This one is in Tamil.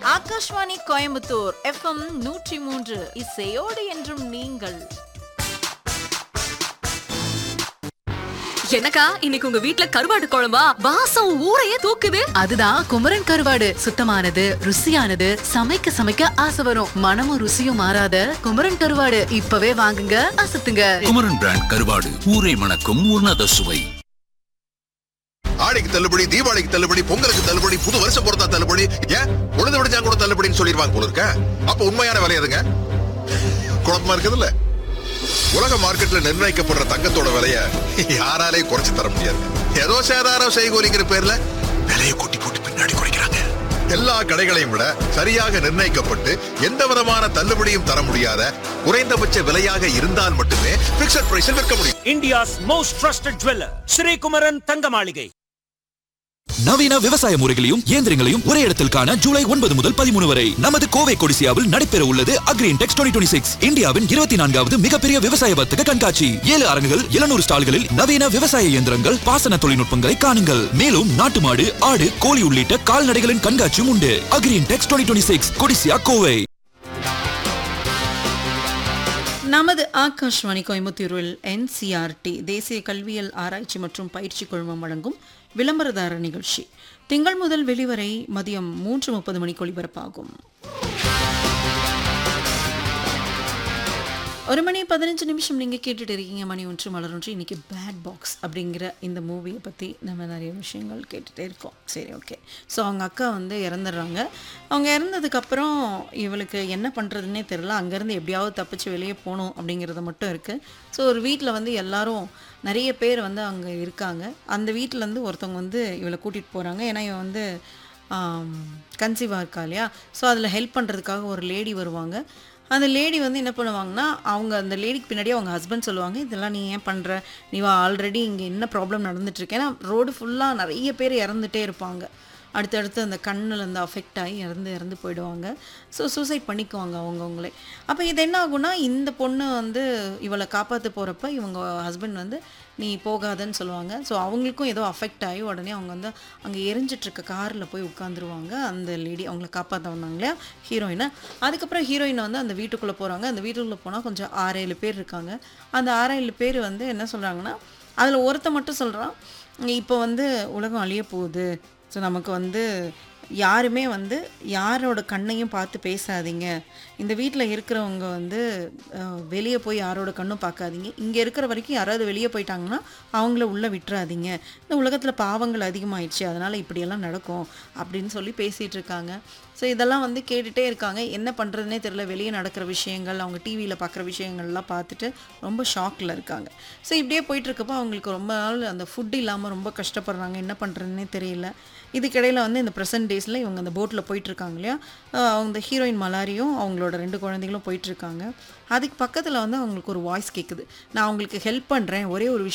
ஆகாஷ்வாணி கோயம்புத்தூர் எஃப்எம் நூற்றி மூன்று இசையோடு என்றும் நீங்கள் என்னக்கா இன்னைக்கு உங்க வீட்ல கருவாடு குழம்பா வாசம் ஊரையே தூக்குது அதுதான் குமரன் கருவாடு சுத்தமானது ருசியானது சமைக்க சமைக்க ஆசை வரும் மனமும் ருசியும் மாறாத குமரன் கருவாடு இப்பவே வாங்குங்க அசத்துங்க குமரன் பிராண்ட் கருவாடு ஊரை மணக்கும் உன்னத சுவை ஆடிக்கு தள்ளுபடி தீபாவளிக்கு தள்ளுபடி பொங்கலுக்கு தள்ளுபடி புது வருஷம் பொறுத்தா தள்ளுபடி ஏன் உழுது விடுச்சா கூட தள்ளுபடின்னு சொல்லிடுவாங்க போல இருக்க அப்ப உண்மையான விலை எதுங்க குழப்பமா இருக்குதுல்ல உலக மார்க்கெட்ல நிர்ணயிக்கப்படுற தங்கத்தோட விலைய யாராலே குறைச்சு தர முடியாது ஏதோ சேதாரம் செய்கூலிங்கிற பேர்ல விலையை கொட்டி போட்டு பின்னாடி குறைக்கிறாங்க எல்லா கடைகளையும் விட சரியாக நிர்ணயிக்கப்பட்டு எந்த விதமான தள்ளுபடியும் தர முடியாத குறைந்தபட்ச விலையாக இருந்தால் மட்டுமே பிக்சட் பிரைஸில் விற்க முடியும் India's most trusted jeweler, Sri Kumaran Thangamaligai. நவீன விவசாய முறைகளையும் இயந்திரங்களையும் ஒரே இடத்தில் காண ஜூலை ஒன்பது முதல் பதிமூணு வரை நமது கோவை கொடிசியாவில் நடைபெற உள்ளது அக்ரீன் டெக்ஸ் டுவெண்ட்டி சிக்ஸ் இந்தியாவின் இருபத்தி நான்காவது மிகப்பெரிய விவசாய வர்த்தக கண்காட்சி ஏழு அரங்குகள் எழுநூறு ஸ்டால்களில் நவீன விவசாய இயந்திரங்கள் பாசன தொழில்நுட்பங்களை காணுங்கள் மேலும் நாட்டு மாடு ஆடு கோழி உள்ளிட்ட கால்நடைகளின் கண்காட்சியும் உண்டு Agri Intex twenty six Codissia Kovai நமது ஆகாஷ்வாணி கோயம்புத்தூரில் என்சிஆர்டி தேசிய கல்வியல் ஆராய்ச்சி மற்றும் பயிற்சி குழுமம் வழங்கும் விளம்பரதார நிகழ்ச்சி திங்கள் முதல் வெளிவரை மதியம் மூன்று முப்பது மணிக்கு ஒளிபரப்பாகும் ஒரு மணி பதினஞ்சு நிமிஷம் நீங்கள் கேட்டுட்டு இருக்கீங்க மணி ஒன்று மலர் ஒன்று இன்னைக்கு பேட் பாக்ஸ் அப்படிங்கிற இந்த மூவியை பற்றி நம்ம நிறைய விஷயங்கள் கேட்டுகிட்டே இருக்கோம் சரி ஓகே ஸோ அவங்க அக்கா வந்து இறந்துடுறாங்க அவங்க இறந்ததுக்கப்புறம் இவளுக்கு என்ன பண்ணுறதுன்னே தெரில அங்கேருந்து எப்படியாவது தப்பிச்சு வெளியே போகணும் அப்படிங்கிறது மட்டும் இருக்குது ஸோ ஒரு வீட்டில் வந்து எல்லாரும் நிறைய பேர் வந்து அங்கே இருக்காங்க அந்த வீட்டிலேருந்து ஒருத்தவங்க வந்து இவளை கூட்டிகிட்டு போகிறாங்க ஏன்னா இவன் வந்து கன்சீவாக இருக்கா இல்லையா ஸோ அதில் ஹெல்ப் பண்ணுறதுக்காக ஒரு லேடி வருவாங்க அந்த லேடி வந்து என்ன பண்ணுவாங்கன்னா அவங்க அந்த லேடிக்கு பின்னாடியே அவங்க ஹஸ்பண்ட் சொல்லுவாங்க இதெல்லாம் நீ ஏன் பண்ணுற நீ ஆல்ரெடி இங்கே என்ன ப்ராப்ளம் நடந்துட்டுருக்கு ஏன்னா ரோடு ஃபுல்லாக நிறைய பேர் இறந்துட்டே இருப்பாங்க அடுத்தடுத்து அந்த கண்ணில் இருந்து அஃபெக்ட் ஆகி இறந்து இறந்து போயிடுவாங்க ஸோ சூசைட் பண்ணிக்குவாங்க அவங்கவுங்களே அப்போ இது என்ன ஆகும்னா இந்த பொண்ணு வந்து இவளை காப்பாற்ற போகிறப்ப இவங்க ஹஸ்பண்ட் வந்து நீ போகாதன்னு சொல்லுவாங்க ஸோ அவங்களுக்கும் ஏதோ அஃபெக்ட் ஆகி உடனே அவங்க வந்து அங்கே எரிஞ்சிட்ருக்க காரில் போய் உட்காந்துருவாங்க அந்த லேடி அவங்கள காப்பாற்ற வந்தாங்க இல்லையா ஹீரோயினை அதுக்கப்புறம் ஹீரோயினை வந்து அந்த வீட்டுக்குள்ளே போகிறாங்க அந்த வீட்டுக்குள்ளே போனால் கொஞ்சம் ஆறேழு பேர் இருக்காங்க அந்த ஆறேழு பேர் வந்து என்ன சொல்கிறாங்கன்னா அதில் ஒருத்த மட்டும் சொல்கிறான் இப்போ வந்து உலகம் அழிய போகுது ஸோ நமக்கு வந்து யாருமே வந்து யாரோட கண்ணையும் பார்த்து பேசாதீங்க இந்த வீட்டில் இருக்கிறவங்க வந்து வெளியே போய் யாரோட கண்ணும் பார்க்காதீங்க இங்கே இருக்கிற வரைக்கும் யாராவது வெளியே போயிட்டாங்கன்னா அவங்கள உள்ளே விட்டுறாதீங்க இந்த உலகத்தில் பாவங்கள் அதிகமாயிடுச்சு அதனால் இப்படியெல்லாம் நடக்கும் அப்படின்னு சொல்லி பேசிகிட்டு இருக்காங்க ஸோ இதெல்லாம் வந்து கேட்டுகிட்டே இருக்காங்க என்ன பண்ணுறதுனே தெரியல வெளியே நடக்கிற விஷயங்கள் அவங்க டிவியில் பார்க்குற விஷயங்கள்லாம் பார்த்துட்டு ரொம்ப ஷாக்கில் இருக்காங்க ஸோ இப்படியே போயிட்டுருக்கப்போ அவங்களுக்கு ரொம்ப நாள் அந்த ஃபுட் இல்லாமல் ரொம்ப கஷ்டப்படுறாங்க என்ன பண்ணுறதுனே தெரியல இதுக்கிடையில் வந்து இந்த ப்ரெசன்ட் டேஸில் இவங்க அந்த போட்டில் போயிட்டுருக்காங்க இல்லையா அந்த ஹீரோயின் மலாரியும் அவங்களோட ரெண்டு குழந்தைகளும் போயிட்டுருக்காங்க அதுக்கு பக்கத்தில் வந்து அவங்களுக்கு ஒரு வாய்ஸ் கேட்குது நான் அவங்களுக்கு ஹெல்ப் பண்ணுறேன் ஒரே ஒரு விஷயம்